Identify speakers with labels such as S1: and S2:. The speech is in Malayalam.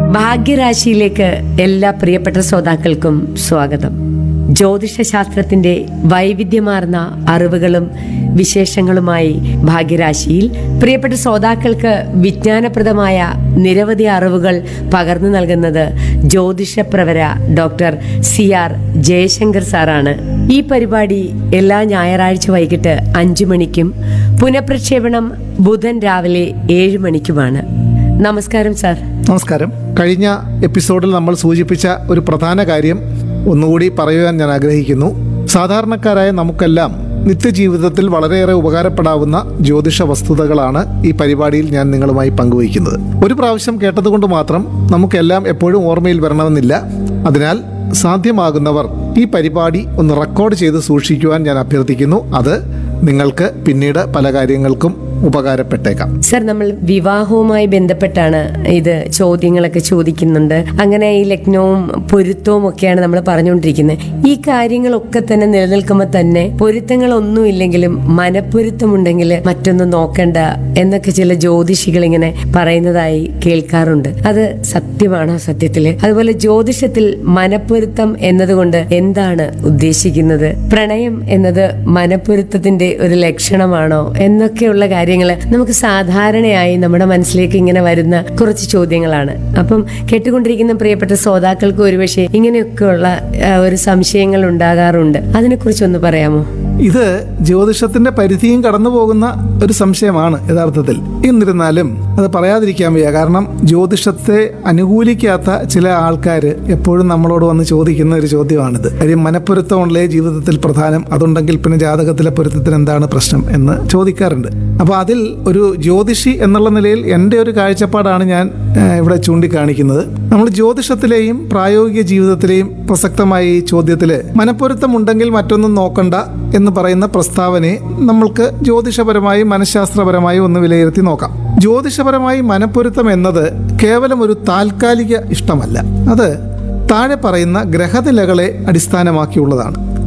S1: ഭാഗ്യരാശിയിലേക്ക് എല്ലാ പ്രിയപ്പെട്ട ശ്രോതാക്കൾക്കും സ്വാഗതം ജ്യോതിഷശാസ്ത്രത്തിന്റെ വൈവിധ്യമാർന്ന അറിവുകളും വിശേഷങ്ങളുമായി ഭാഗ്യരാശിയിൽ പ്രിയപ്പെട്ട ശ്രോതാക്കൾക്ക് വിജ്ഞാനപ്രദമായ നിരവധി അറിവുകൾ പകർന്നു നൽകുന്നത് ജ്യോതിഷപ്രവര ഡോക്ടർ സി ആർ ജയശങ്കർ സാറാണ് ഈ പരിപാടി എല്ലാ ഞായറാഴ്ച വൈകിട്ട് അഞ്ചു മണിക്കും പുനഃപ്രക്ഷേപണം ബുധൻ രാവിലെ ഏഴ് മണിക്കുമാണ് നമസ്കാരം സാർ
S2: നമസ്കാരം കഴിഞ്ഞ എപ്പിസോഡിൽ നമ്മൾ സൂചിപ്പിച്ച ഒരു പ്രധാന കാര്യം ഒന്നുകൂടി പറയുവാൻ ഞാൻ ആഗ്രഹിക്കുന്നു സാധാരണക്കാരായ നമുക്കെല്ലാം നിത്യജീവിതത്തിൽ വളരെയേറെ ഉപകാരപ്പെടാവുന്ന ജ്യോതിഷ വസ്തുതകളാണ് ഈ പരിപാടിയിൽ ഞാൻ നിങ്ങളുമായി പങ്കുവയ്ക്കുന്നത് ഒരു പ്രാവശ്യം കേട്ടതുകൊണ്ട് മാത്രം നമുക്കെല്ലാം എപ്പോഴും ഓർമ്മയിൽ വരണമെന്നില്ല അതിനാൽ സാധ്യമാകുന്നവർ ഈ പരിപാടി ഒന്ന് റെക്കോർഡ് ചെയ്ത് സൂക്ഷിക്കുവാൻ ഞാൻ അഭ്യർത്ഥിക്കുന്നു അത് നിങ്ങൾക്ക് പിന്നീട് പല കാര്യങ്ങൾക്കും ഉപകാരപ്പെട്ടേക്കാം
S1: സർ നമ്മൾ വിവാഹവുമായി ബന്ധപ്പെട്ടാണ് ഇത് ചോദ്യങ്ങളൊക്കെ ചോദിക്കുന്നുണ്ട് അങ്ങനെ ഈ ലഗ്നവും പൊരുത്തവും ഒക്കെയാണ് നമ്മൾ പറഞ്ഞുകൊണ്ടിരിക്കുന്നത് ഈ കാര്യങ്ങളൊക്കെ തന്നെ നിലനിൽക്കുമ്പോൾ തന്നെ പൊരുത്തങ്ങളൊന്നും ഇല്ലെങ്കിലും മനപ്പൊരുത്തമുണ്ടെങ്കിൽ മറ്റൊന്നും നോക്കണ്ട എന്നൊക്കെ ചില ജ്യോതിഷികൾ ഇങ്ങനെ പറയുന്നതായി കേൾക്കാറുണ്ട് അത് സത്യമാണോ സത്യത്തില് അതുപോലെ ജ്യോതിഷത്തിൽ മനപ്പൊരുത്തം എന്നതുകൊണ്ട് എന്താണ് ഉദ്ദേശിക്കുന്നത് പ്രണയം എന്നത് മനപ്പൊരുത്തത്തിന്റെ ഒരു ലക്ഷണമാണോ എന്നൊക്കെയുള്ള കാര്യങ്ങൾ നമുക്ക് സാധാരണയായി നമ്മുടെ മനസ്സിലേക്ക് ഇങ്ങനെ വരുന്ന കുറച്ച് ചോദ്യങ്ങളാണ് അപ്പം കേട്ടുകൊണ്ടിരിക്കുന്ന പ്രിയപ്പെട്ട ശ്രോതാക്കൾക്ക് ഒരുപക്ഷെ ഇങ്ങനെയൊക്കെയുള്ള ആ, ഒരു സംശയങ്ങൾ ഉണ്ടാകാറുണ്ട് അതിനെക്കുറിച്ച് ഒന്ന് പറയാമോ
S2: ഇത് ജ്യോതിഷത്തിന്റെ പരിധിയും കടന്നു പോകുന്ന ഒരു സംശയമാണ് യഥാർത്ഥത്തിൽ എന്നിരുന്നാലും അത് പറയാതിരിക്കാൻ വയ്യ കാരണം ജ്യോതിഷത്തെ അനുകൂലിക്കാത്ത ചില ആൾക്കാർ എപ്പോഴും നമ്മളോട് വന്ന് ചോദിക്കുന്ന ഒരു ചോദ്യമാണിത് കാര്യം മനപ്പൊരുത്തമുള്ളേ ജീവിതത്തിൽ പ്രധാനം അതുണ്ടെങ്കിൽ പിന്നെ ജാതകത്തിലെ പൊരുത്തത്തിന് എന്താണ് പ്രശ്നം എന്ന് ചോദിക്കാറുണ്ട് അപ്പോൾ അതിൽ ഒരു ജ്യോതിഷി എന്നുള്ള നിലയിൽ എൻ്റെ ഒരു കാഴ്ചപ്പാടാണ് ഞാൻ ഏഹ്, ഇവിടെ ചൂണ്ടിക്കാണിക്കുന്നത് നമ്മൾ ജ്യോതിഷത്തിലെയും പ്രായോഗിക ജീവിതത്തിലെയും പ്രസക്തമായ ഈ ചോദ്യത്തിൽ മനപ്പൊരുത്തമുണ്ടെങ്കിൽ മറ്റൊന്നും നോക്കണ്ട എന്ന് പറയുന്ന പ്രസ്താവനയെ നമ്മൾക്ക് ജ്യോതിഷപരമായും മനഃശാസ്ത്രപരമായും ഒന്ന് വിലയിരുത്തി നോക്കാം ജ്യോതിഷപരമായി മനപ്പൊരുത്തം എന്നത് കേവലം ഒരു താൽക്കാലിക ഇഷ്ടമല്ല അത് താഴെ പറയുന്ന ഗ്രഹനിലകളെ അടിസ്ഥാനമാക്കിയുള്ളതാണ്